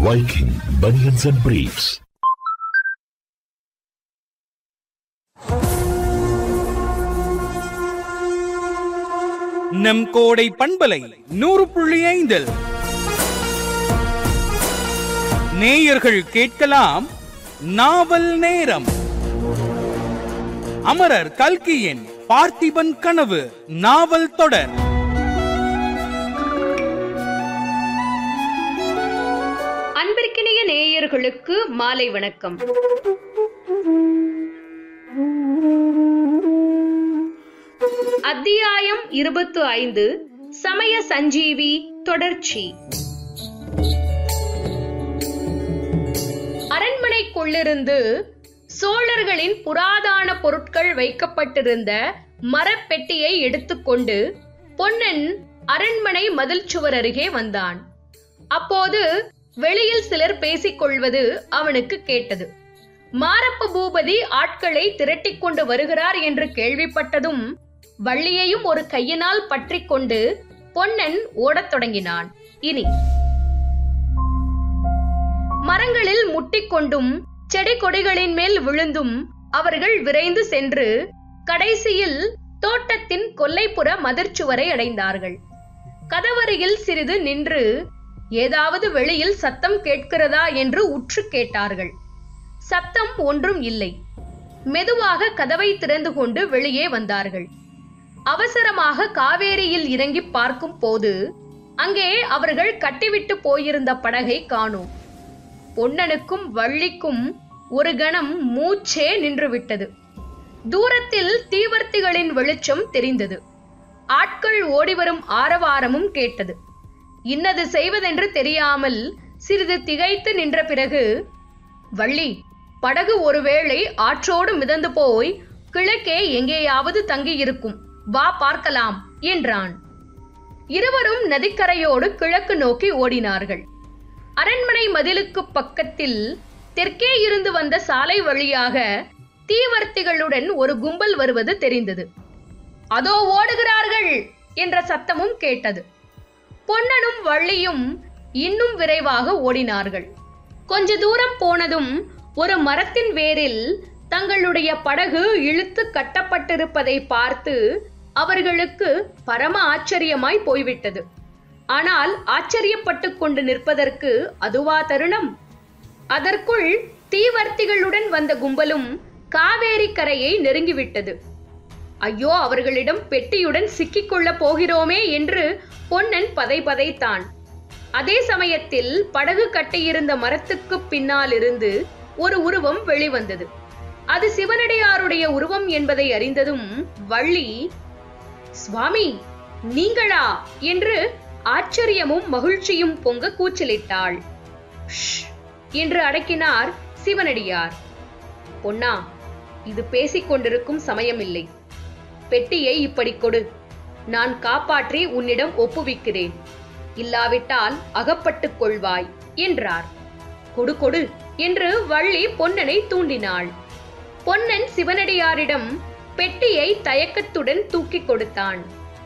Viking Bunions and Briefs. நம் கோடை பண்பலை நூறு புள்ளி ஐந்தில் நேயர்கள் கேட்கலாம் நாவல் நேரம் அமரர் கல்கியின் பார்த்திபன் கனவு நாவல் தொடர் அன்பிற்கினிய நேயர்களுக்கு மாலை வணக்கம் அத்தியாயம் இருபத்து ஐந்து சமய சஞ்சீவி தொடர்ச்சி அரண்மனைக்குள்ளிருந்து சோழர்களின் புராதான பொருட்கள் வைக்கப்பட்டிருந்த மரப்பெட்டியை எடுத்துக்கொண்டு பொன்னன் அரண்மனை மதில் சுவர் அருகே வந்தான் அப்போது வெளியில் சிலர் பேசிக் கொள்வது அவனுக்கு கேட்டது மாரப்ப பூபதி ஆட்களை திரட்டிக் கொண்டு வருகிறார் என்று கேள்விப்பட்டதும் வள்ளியையும் ஒரு கையினால் பற்றிக் கொண்டு பொன்னன் ஓடத் தொடங்கினான் இனி மரங்களில் முட்டிக்கொண்டும் செடி கொடிகளின் மேல் விழுந்தும் அவர்கள் விரைந்து சென்று கடைசியில் தோட்டத்தின் கொல்லைப்புற மதிர்ச்சுவரை அடைந்தார்கள் கதவருகில் சிறிது நின்று ஏதாவது வெளியில் சத்தம் கேட்கிறதா என்று உற்று கேட்டார்கள் சத்தம் ஒன்றும் இல்லை மெதுவாக கதவை திறந்து கொண்டு வெளியே வந்தார்கள் அவசரமாக காவேரியில் இறங்கி பார்க்கும் போது அங்கே அவர்கள் கட்டிவிட்டு போயிருந்த படகை காணோம் பொன்னனுக்கும் வள்ளிக்கும் ஒரு கணம் மூச்சே நின்றுவிட்டது தூரத்தில் தீவர்த்திகளின் வெளிச்சம் தெரிந்தது ஆட்கள் ஓடிவரும் ஆரவாரமும் கேட்டது இன்னது செய்வதென்று தெரியாமல் சிறிது திகைத்து நின்ற பிறகு வள்ளி படகு ஒருவேளை ஆற்றோடு மிதந்து போய் கிழக்கே எங்கேயாவது தங்கியிருக்கும் வா பார்க்கலாம் என்றான் இருவரும் நதிக்கரையோடு கிழக்கு நோக்கி ஓடினார்கள் அரண்மனை மதிலுக்கு பக்கத்தில் தெற்கே இருந்து வந்த சாலை வழியாக தீவர்த்திகளுடன் ஒரு கும்பல் வருவது தெரிந்தது அதோ ஓடுகிறார்கள் என்ற சத்தமும் கேட்டது பொன்னனும் வள்ளியும் இன்னும் விரைவாக ஓடினார்கள் கொஞ்ச தூரம் போனதும் ஒரு மரத்தின் வேரில் தங்களுடைய படகு இழுத்து கட்டப்பட்டிருப்பதை பார்த்து அவர்களுக்கு பரம ஆச்சரியமாய் போய்விட்டது ஆனால் ஆச்சரியப்பட்டு கொண்டு நிற்பதற்கு அதுவா தருணம் அதற்குள் தீவர்த்திகளுடன் வந்த கும்பலும் காவேரி கரையை நெருங்கிவிட்டது ஐயோ அவர்களிடம் பெட்டியுடன் சிக்கிக்கொள்ள போகிறோமே என்று பொன்னன் பதை பதைத்தான் அதே சமயத்தில் படகு கட்டியிருந்த மரத்துக்கு பின்னால் இருந்து ஒரு உருவம் வெளிவந்தது அது சிவனடியாருடைய உருவம் என்பதை அறிந்ததும் வள்ளி சுவாமி நீங்களா என்று ஆச்சரியமும் மகிழ்ச்சியும் பொங்க கூச்சலிட்டாள் "ஷ்" என்று அடக்கினார் சிவனடியார் பொன்னா இது பேசிக் கொண்டிருக்கும் சமயமில்லை பெட்டியை இப்படி கொடு நான் காப்பாற்றி உன்னிடம் ஒப்புவிக்கிறேன் இல்லாவிட்டால் அகப்பட்டுக் கொள்வாய் என்றார் கொடு கொடு என்று வள்ளி பொன்னனை தூண்டினாள் பொன்னன் சிவனடியாரிடம் பெட்டியை தயக்கத்துடன் தூக்கிக் கொடுத்தான்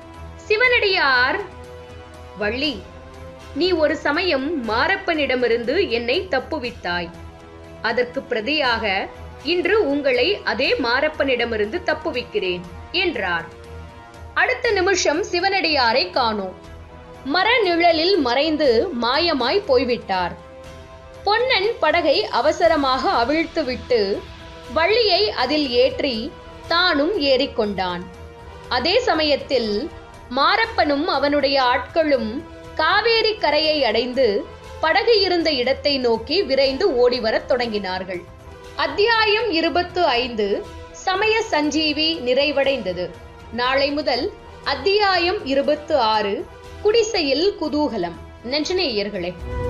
சிவனடியார் வள்ளி நீ ஒரு சமயம் மாரப்பனிடமிருந்து என்னை தப்புவித்தாய் அதற்கு பிரதியாக இன்று உங்களை அதே மாரப்பனிடமிருந்து தப்புவிக்கிறேன் என்றார் அடுத்த நிமிஷம் சிவனடியாரை காணோம் மர நிழலில் மறைந்து மாயமாய் போய்விட்டார் பொன்னன் படகை அவசரமாக அவிழ்த்துவிட்டு வள்ளியை அதில் ஏற்றி தானும் ஏறிக்கொண்டான் அதே சமயத்தில் மாரப்பனும் அவனுடைய ஆட்களும் காவேரி கரையை அடைந்து படகு இருந்த இடத்தை நோக்கி விரைந்து ஓடிவரத் தொடங்கினார்கள் அத்தியாயம் இருபத்து ஐந்து சமய சஞ்சீவி நிறைவடைந்தது நாளை முதல் அத்தியாயம் இருபத்து ஆறு குடிசையில் குதூகலம் நெஞ்சநேயர்களே